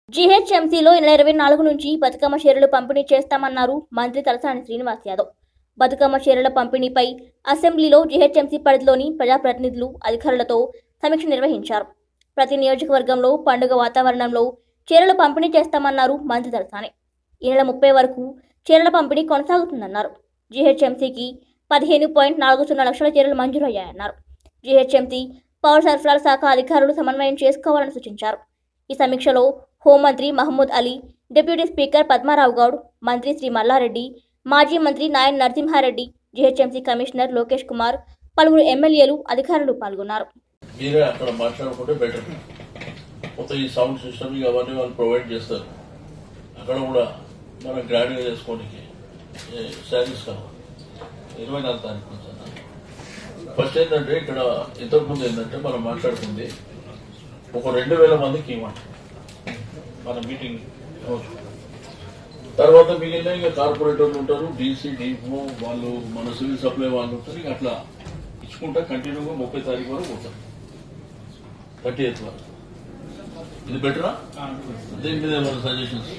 జీహెచ్ఎంసీలో ఈ నెల ఇరవై నాలుగు నుంచి బతుకమ్మ చీరలు పంపిణీ చేస్తామన్నారు మంత్రి తలసాని శ్రీనివాస్ యాదవ్ బతుకమ్మ చీరల పంపిణీపై అసెంబ్లీలో జీహెచ్ఎంసీ పరిధిలోని ప్రజాప్రతినిధులు అధికారులతో సమీక్ష నిర్వహించారు ప్రతి నియోజకవర్గంలో పండుగ వాతావరణంలో చీరలు పంపిణీ చేస్తామన్నారు మంత్రి తలసాని ఈ నెల ముప్పై వరకు చీరల పంపిణీ కొనసాగుతుందన్నారు జీహెచ్ఎంసీకి పదిహేను పాయింట్ నాలుగు సున్నా లక్షల చీరలు మంజూరయ్యాయన్నారు జీహెచ్ఎంసీ పౌర సరఫరాల శాఖ అధికారులు సమన్వయం చేసుకోవాలని సూచించారు ఈ సమీక్షలో హోంమంత్రి మహమూద్ అలీ డిప్యూటీ స్పీకర్ పద్మారావు గౌడ్ మంత్రి శ్రీ మల్లారెడ్డి మాజీ మంత్రి నాయన్ నరసింహారెడ్డి జీహెచ్ఎంసీ కమిషనర్ లోకేష్ కుమార్ పలువురు ఎమ్మెల్యేలు అధికారులు పాల్గొన్నారు మీరే అక్కడ మాట్లాడుకుంటే బెటర్ మొత్తం ఈ సౌండ్ సిస్టమ్ ఇక అవన్నీ వాళ్ళు ప్రొవైడ్ చేస్తారు అక్కడ కూడా మనం గ్రాండ్గా చేసుకోనికి శారీస్ కావాలి ఇరవై నాలుగు తారీఖు నుంచి అన్న. ఫస్ట్ ఏంటంటే ఇక్కడ ఇంతకుముందు ఏంటంటే మనం మాట్లాడుకుంది ఒక రెండు వేల మందికి ఇవ్వండి మన మీటింగ్ రోజు తర్వాత మిగిలిన ఇక కార్పొరేటర్లు ఉంటారు డీసీ డీపో వాళ్ళు మన సివిల్ సప్లై వాళ్ళు ఉంటారు ఇక అట్లా ఇచ్చుకుంటా కంటిన్యూగా ముప్పై తారీఖు వరకు పోతారు థర్టీ ఎయిత్ వరకు ఇది బెటరా దీని మీద ఏమైనా సజెషన్స్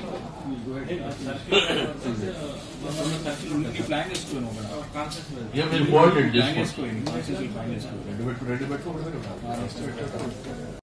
ప్లాన్ చేసుకోను ఏం మీరు కోఆర్డినేట్ చేసుకోండి చేసుకోండి రెండు పెట్టు రెండు పెట్టు ఒకటి పెట్టు.